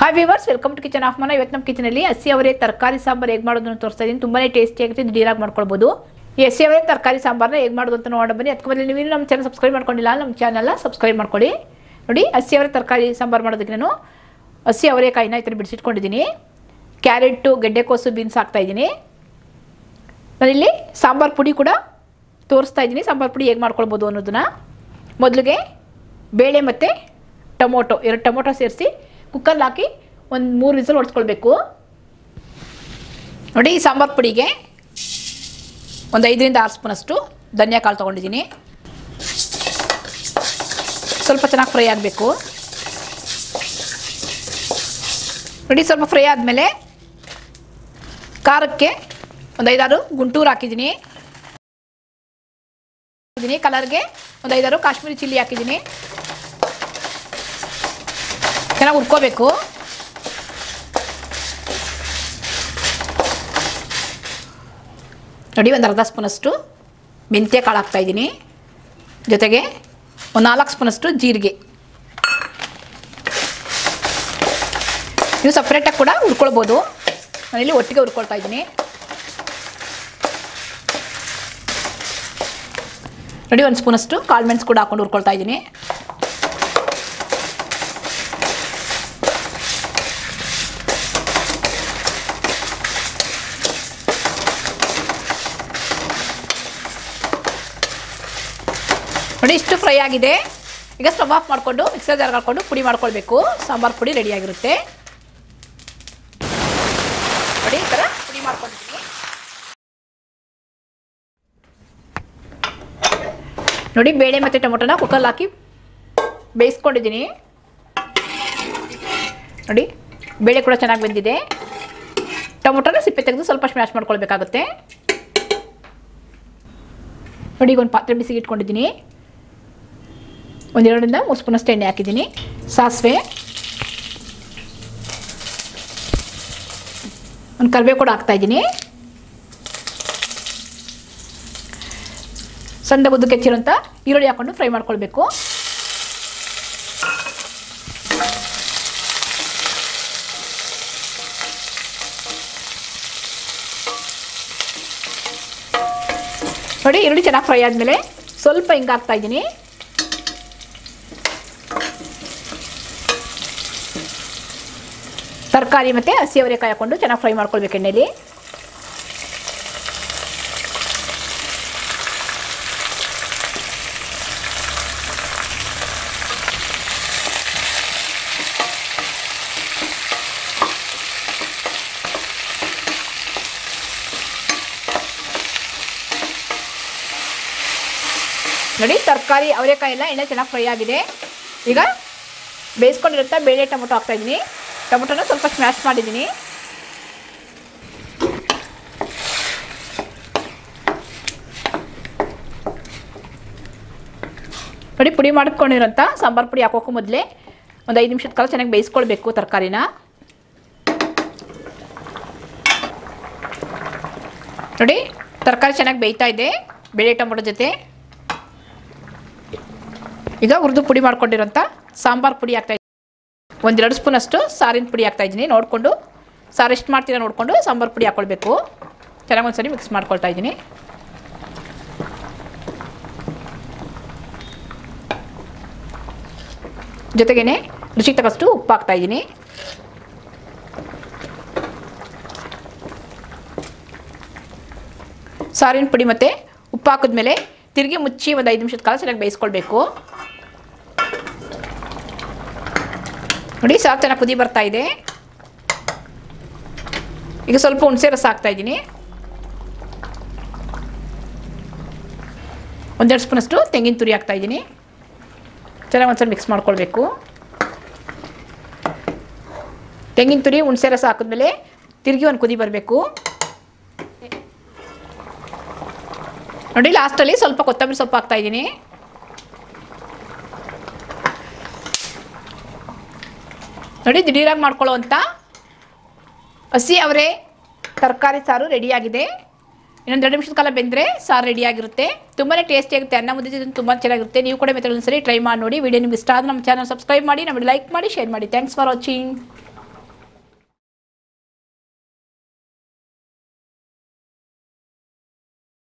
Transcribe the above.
hi viewers welcome to kitchen of ಮನ ಇವತ್ತು ನಮ್ಮ ಕಿಚನಲ್ಲಿ ಹಸಿ ಅವರೇ ತರಕಾರಿ ಸಾಂಬಾರು ಹೇಗೆ ಮಾಡೋದನ್ನು ತೋರಿಸ್ತಾ ಇದ್ದೀನಿ ತುಂಬಾ ಟೇಸ್ಟಿ ಆಗುತ್ತೆ ಡೀರಾಗಿ ಮಾಡ್ಕೊಳ್ಬೋದು ಈ ಹಸಿ ಅವರೇ ತರಕಾರಿ ಸಾಂಬಾರನ್ನ ಹೇಗೆ ಮಾಡೋದು ಅಂತ ನೋಡೋಣ ಬನ್ನಿ ಅದಕ್ಕೆ ಮೊದಲು ನೀವು ನಮ್ಮ ಚಾನಲ್ ಸಬ್ಸ್ಕ್ರೈಬ್ ಮಾಡ್ಕೊಂಡಿಲ್ಲ ನಮ್ಮ ಚಾನಲ್ನ ಸಬ್ಸ್ಕ್ರೈಬ್ ಮಾಡ್ಕೊಳ್ಳಿ ನೋಡಿ ಹಸಿ ಅವರೇ ತರಕಾರಿ ಸಾಂಬಾರು ಮಾಡೋದಕ್ಕೆ ನಾನು ಹಸಿ ಅವರೆಕಾಯಿನ ಈ ಥರ ಬಿಡಿಸಿಟ್ಕೊಂಡಿದ್ದೀನಿ ಕ್ಯಾರೆಟು ಗೆಡ್ಡೆಕೋಸು ಬೀನ್ಸ್ ಹಾಕ್ತಾಯಿದ್ದೀನಿ ನಾನಿಲ್ಲಿ ಸಾಂಬಾರು ಪುಡಿ ಕೂಡ ತೋರಿಸ್ತಾ ಇದ್ದೀನಿ ಸಾಂಬಾರು ಪುಡಿ ಹೇಗೆ ಮಾಡ್ಕೊಳ್ಬೋದು ಅನ್ನೋದನ್ನ ಮೊದಲಿಗೆ ಬೇಳೆ ಮತ್ತು ಟೊಮೊಟೊ ಎರಡು ಟೊಮೊಟೊ ಸೇರಿಸಿ ಕುಕ್ಕರ್ಲಿ ಹಾಕಿ ಒಂದು ಮೂರು ವಿಸಲ್ ಹೊಡ್ಸ್ಕೊಳ್ಬೇಕು ನೋಡಿ ಈ ಸಾಂಬಾರು ಪುಡಿಗೆ ಒಂದು ಐದರಿಂದ ಆರು ಸ್ಪೂನಷ್ಟು ಧನಿಯಾ ಕಾಳು ತೊಗೊಂಡಿದ್ದೀನಿ ಸ್ವಲ್ಪ ಚೆನ್ನಾಗಿ ಫ್ರೈ ಆಗಬೇಕು ನೋಡಿ ಸ್ವಲ್ಪ ಫ್ರೈ ಆದಮೇಲೆ ಖಾರಕ್ಕೆ ಒಂದು ಐದಾರು ಗುಂಟೂರು ಹಾಕಿದ್ದೀನಿ ಹಾಕಿದ್ದೀನಿ ಕಲರ್ಗೆ ಒಂದು ಐದಾರು ಕಾಶ್ಮೀರಿ ಚಿಲ್ಲಿ ಹಾಕಿದ್ದೀನಿ ಚೆನ್ನಾಗಿ ಹುರ್ಕೋಬೇಕು ನೋಡಿ ಒಂದು ಅರ್ಧ ಸ್ಪೂನಷ್ಟು ಮೆಂತ್ಯ ಕಾಳು ಹಾಕ್ತಾಯಿದ್ದೀನಿ ಜೊತೆಗೆ ಒಂದು ನಾಲ್ಕು ಸ್ಪೂನಷ್ಟು ಜೀರಿಗೆ ನೀವು ಸಪ್ರೇಟಾಗಿ ಕೂಡ ಹುರ್ಕೊಳ್ಬೋದು ನಾನಿಲ್ಲಿ ಒಟ್ಟಿಗೆ ಹುರ್ಕೊಳ್ತಾ ಇದ್ದೀನಿ ನೋಡಿ ಒಂದು ಸ್ಪೂನಷ್ಟು ಕಾಳು ಮೆಣಸು ಕೂಡ ಹಾಕೊಂಡು ಹುರ್ಕೊಳ್ತಾ ಇದ್ದೀನಿ ನೋಡಿ ಇಷ್ಟು ಫ್ರೈ ಆಗಿದೆ ಈಗ ಸ್ಟವ್ ಆಫ್ ಮಾಡಿಕೊಂಡು ಮಿಕ್ಸರ್ ಜಾರ್ಗೆ ಹಾಕ್ಕೊಂಡು ಪುಡಿ ಮಾಡ್ಕೊಳ್ಬೇಕು ಸಾಂಬಾರು ಪುಡಿ ರೆಡಿಯಾಗಿರುತ್ತೆ ನೋಡಿ ಈ ಥರ ಪುಡಿ ಮಾಡ್ಕೊಂಡಿದ್ದೀನಿ ನೋಡಿ ಬೇಳೆ ಮತ್ತು ಟೊಮೊಟೊನ ಕುಕ್ಕರ್ಲಿ ಹಾಕಿ ಬೇಯಿಸ್ಕೊಂಡಿದ್ದೀನಿ ನೋಡಿ ಬೇಳೆ ಕೂಡ ಚೆನ್ನಾಗಿ ಬೆಂದಿದೆ ಟೊಮೊಟೊನ ಸಿಪ್ಪೆ ತೆಗೆದು ಸ್ವಲ್ಪ ಸ್ಮ್ಯಾಶ್ ಮಾಡ್ಕೊಳ್ಬೇಕಾಗುತ್ತೆ ನೋಡಿ ಈಗ ಒಂದು ಪಾತ್ರೆ ಬಿಸಿಗೆ ಇಟ್ಕೊಂಡಿದ್ದೀನಿ ಒಂದೆರಡರಿಂದ ಮೂರು ಸ್ಪೂನಷ್ಟು ಎಣ್ಣೆ ಹಾಕಿದ್ದೀನಿ ಸಾಸಿವೆ ಒಂದು ಕರಿಬೇವು ಕೂಡ ಹಾಕ್ತಾಯಿದ್ದೀನಿ ಸಣ್ಣ ಉದ್ದಕ್ಕೆ ಹೆಚ್ಚಿರೋಂಥ ಈರುಳ್ಳಿ ಹಾಕ್ಕೊಂಡು ಫ್ರೈ ಮಾಡ್ಕೊಳ್ಬೇಕು ನೋಡಿ ಈರುಳ್ಳಿ ಚೆನ್ನಾಗಿ ಫ್ರೈ ಆದಮೇಲೆ ಸ್ವಲ್ಪ ಹಿಂಗೆ ಹಾಕ್ತಾ ಇದ್ದೀನಿ ತರಕಾರಿ ಮತ್ತು ಹಸಿ ಅವರೆಕಾಯಿ ಹಾಕ್ಕೊಂಡು ಚೆನ್ನಾಗಿ ಫ್ರೈ ಮಾಡ್ಕೊಳ್ಬೇಕು ಎಣ್ಣೆಲಿ ನೋಡಿ ತರಕಾರಿ ಅವರೆಕಾಯಿ ಎಲ್ಲ ಎಣ್ಣೆ ಚೆನ್ನಾಗಿ ಫ್ರೈ ಆಗಿದೆ ಈಗ ಬೇಯಿಸ್ಕೊಂಡಿರುತ್ತಾ ಬೇಳೆ ಟೊಮೊಟೊ ಹಾಕ್ತಾಯಿದ್ದೀನಿ ಟೊಮೊಟೊನ ಸ್ವಲ್ಪ ಸ್ಮ್ಯಾಶ್ ಮಾಡಿದ್ದೀನಿ ನೋಡಿ ಪುಡಿ ಮಾಡ್ಕೊಂಡಿರೋಂಥ ಸಾಂಬಾರು ಪುಡಿ ಹಾಕೋಕ್ಕೂ ಮೊದಲೇ ಒಂದು ಐದು ನಿಮಿಷದ ಕಾಲ ಚೆನ್ನಾಗಿ ಬೇಯಿಸ್ಕೊಳ್ಬೇಕು ತರಕಾರಿನ ನೋಡಿ ತರಕಾರಿ ಚೆನ್ನಾಗಿ ಬೇಯ್ತಾ ಇದೆ ಬೇಳೆ ಟೊಮೊಟೊ ಜೊತೆ ಈಗ ಹುರಿದು ಪುಡಿ ಮಾಡ್ಕೊಂಡಿರೋಂಥ ಸಾಂಬಾರು ಪುಡಿ ಹಾಕ್ತಾ ಒಂದೆರಡು ಸ್ಪೂನಷ್ಟು ಸಾರಿನ ಪುಡಿ ಹಾಕ್ತಾ ಇದ್ದೀನಿ ನೋಡಿಕೊಂಡು ಸಾರು ಎಷ್ಟು ಮಾಡ್ತೀರಾ ನೋಡಿಕೊಂಡು ಸಾಂಬಾರು ಪುಡಿ ಹಾಕ್ಕೊಳ್ಬೇಕು ಚೆನ್ನಾಗಿ ಒಂದ್ಸರಿ ಮಿಕ್ಸ್ ಮಾಡ್ಕೊಳ್ತಾ ಇದ್ದೀನಿ ಜೊತೆಗೇನೆ ರುಚಿಗೆ ತಕ್ಕಷ್ಟು ಉಪ್ಪು ಹಾಕ್ತಾ ಇದ್ದೀನಿ ಸಾರಿನ ಪುಡಿ ಮತ್ತು ಉಪ್ಪು ಹಾಕಿದ್ಮೇಲೆ ತಿರುಗಿ ಮುಚ್ಚಿ ಒಂದು ಐದು ನಿಮಿಷದ ಕಾಲ ಚೆನ್ನಾಗಿ ಬೇಯಿಸ್ಕೊಳ್ಬೇಕು ನೋಡಿ ಸಾರು ಚೆನ್ನಾಗಿ ಕುದಿ ಬರ್ತಾ ಇದೆ ಈಗ ಸ್ವಲ್ಪ ಹುಣಸೆ ರಸ ಹಾಕ್ತಾ ಇದ್ದೀನಿ ಒಂದೆರಡು ಸ್ಪೂನಷ್ಟು ತೆಂಗಿನ ತುರಿ ಹಾಕ್ತಾ ಇದ್ದೀನಿ ಚೆನ್ನಾಗಿ ಒಂದ್ಸಲ ಮಿಕ್ಸ್ ಮಾಡ್ಕೊಳ್ಬೇಕು ತೆಂಗಿನ ತುರಿ ಹುಣಸೆ ರಸ ಹಾಕಿದ್ಮೇಲೆ ತಿರುಗಿ ಒಂದು ಕುದಿ ಬರಬೇಕು ನೋಡಿ ಲಾಸ್ಟಲ್ಲಿ ಸ್ವಲ್ಪ ಕೊತ್ತಂಬರಿ ಸೊಪ್ಪು ಹಾಕ್ತಾ ಇದ್ದೀನಿ ನೋಡಿ ದಿಢೀರಾಗಿ ಮಾಡ್ಕೊಳ್ಳೋ ಅಂತ ಹಸಿ ಅವರೇ ತರಕಾರಿ ಸಾರು ರೆಡಿಯಾಗಿದೆ ಇನ್ನೊಂದು ಎರಡು ನಿಮಿಷದ ಕಾಲ ಬೆಂದರೆ ಸಾರು ರೆಡಿಯಾಗಿರುತ್ತೆ ತುಂಬಾ ಟೇಸ್ಟಿಯಾಗುತ್ತೆ ಅನ್ನ ಮುದ್ದೆ ಜೊತೆ ತುಂಬ ಚೆನ್ನಾಗಿರುತ್ತೆ ನೀವು ಕೂಡ ಮೆಥಡ್ ಸರಿ ಟ್ರೈ ಮಾಡಿ ನೋಡಿ ವಿಡಿಯೋ ನಿಮ್ಗೆ ಇಷ್ಟ ಆದರೆ ನಮ್ಮ ಚಾನಲ್ ಸಬ್ಸ್ಕ್ರೈಬ್ ಮಾಡಿ ನಮಗೆ ಲೈಕ್ ಮಾಡಿ ಶೇರ್ ಮಾಡಿ ಥ್ಯಾಂಕ್ಸ್ ಫಾರ್ ವಾಚಿಂಗ್